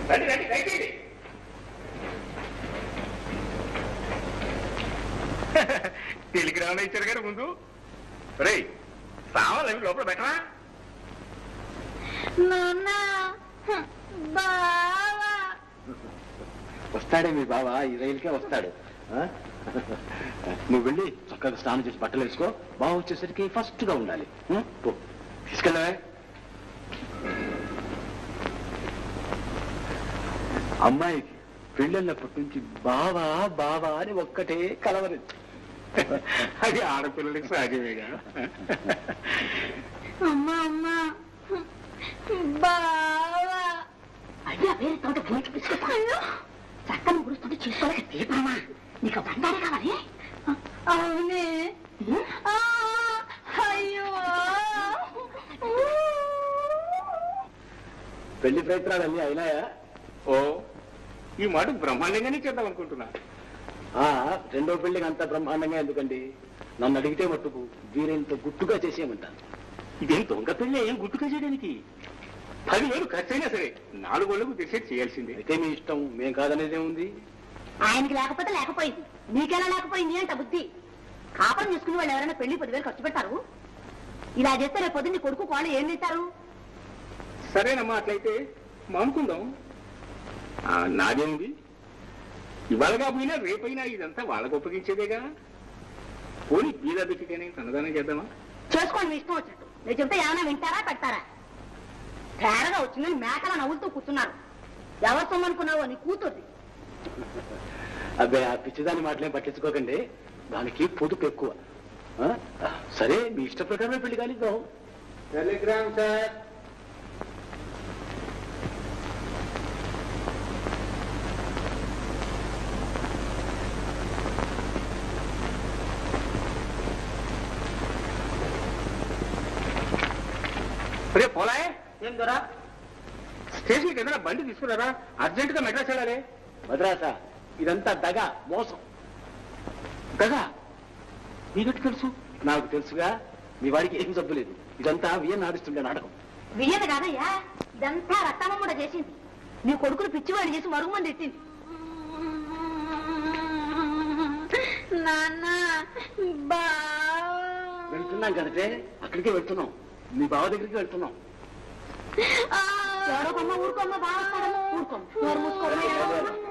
రండి రండి దయచేయండి టెలిగ్రామ్ ఇచ్చారు గారు ముందు రే సామాన్లు అవి లోపల పెట్టరా నాన్న బావా వస్తాడే మీ బావ ఈ రైలుకే వస్తాడు ఆ? నువ్వు వెళ్ళి చక్కగా స్నానం చేసి బట్టలు వేసుకో బావ వచ్చేసరికి ఫస్ట్ గా ఉండాలి ఉం? పో తీసుకెళ్ళవే అమ్మాయికి పెళ్ళిళ్ళప్పటి నుంచి బావా బావా అని ఒక్కటే కలవరి అది ఆడపిల్లలకి సహజమేగా అమ్మా అమ్మా బావా అయ్యా వేరే తోట బయట పిసుకుతా అయ్యో చక్కని గురుస్తుంటే చేసుకోలేక తీపడమా నీకు బండారే కావాలి అవునే ఆ, అయ్యో పెళ్లి ప్రయత్నాలన్నీ అయినాయా ఓ ఈ మాట బ్రహ్మాండంగానే చేద్దాం అనుకుంటున్నా ఆ, రెండో పెళ్లికి అంత బ్రహ్మాండంగా ఎందుకండి నన్ను అడిగితే మట్టుకు వీరేంత గుట్టుగా చేసేయమంటాను ఇదేం దొంగ పెళ్ళి ఏం గుర్తుగా చేయడానికి పదివేలు ఖర్చైనా సరే నాలుగు రోజులకు తెచ్చి చేయాల్సిందే అయితే మీ ఇష్టం మేం కాదనేదే ఉంది ఆయనకి లేకపోతే లేకపోయింది నీకెలా లేకపోయింది అంట బుద్ధి కాపురం చేసుకుని వాళ్ళు ఎవరైనా పెళ్లి పదివేలు ఖర్చు పెడతారు ఇలా చేస్తే రేపు పొద్దున్న నీ కొడుకు కోళ్ళు ఏం తింటారు సరేనమ్మా అట్లయితే మానుకుందాం ఆ, నాదేముంది ఇవాళ కాకపోయినా రేపైనా ఇదంతా వాళ్ళకు ఒప్పగించేదేగా పోనీ బీద బిక్కితేనే తనదానం చేద్దామా చేసుకోండి మీ ఇష్టం వచ్చినట్టు నేను చెప్తే ఏమైనా వింటారా పెడతారా తేరగా వచ్చిందని మేకల నవ్వులతో కూర్చున్నారు ఎవరు సొమ్మనుకున్నావో నీ కూతుర్ది అబ్బాయి ఆ పిచ్చిదాని మాటలేం పట్టించుకోకండి దానికి పొదుపు ఎక్కువ ఆ? సరే మీ ఇష్ట ప్రకారమే పెళ్లి కానిద్దాం టెలిగ్రామ్ సార్ రే పోలాయ్ ఏం దొరా స్టేషన్కి ఏదైనా బండి తీసుకున్నారా అర్జెంటుగా మెడ్రాస్ వెళ్ళాలి మద్రాసా ఇదంతా దగ మోసం కదా నీకు తెలుసు నాకు తెలుసుగా మీ వాడికి ఏం జబ్బు లేదు ఇదంతా వియన్ ఆడిస్తుండే నాటకం వియ్యదు కాదయ్యా ఇదంతా రక్తమ్మ కూడా చేసింది నీ కొడుకును పిచ్చివాడిని చేసి మరుగు మంది ఎట్టింది నాన్న బావా వెళ్తున్నాం కదంటే అక్కడికే వెళ్తున్నాం మీ బావ దగ్గరికి వెళ్తున్నాం ఆ, ఎవరో కొమ్మ ఊరుకోమ్మ బాగా ఊరుకోమ్మ నోరు మూసుకోమ్మ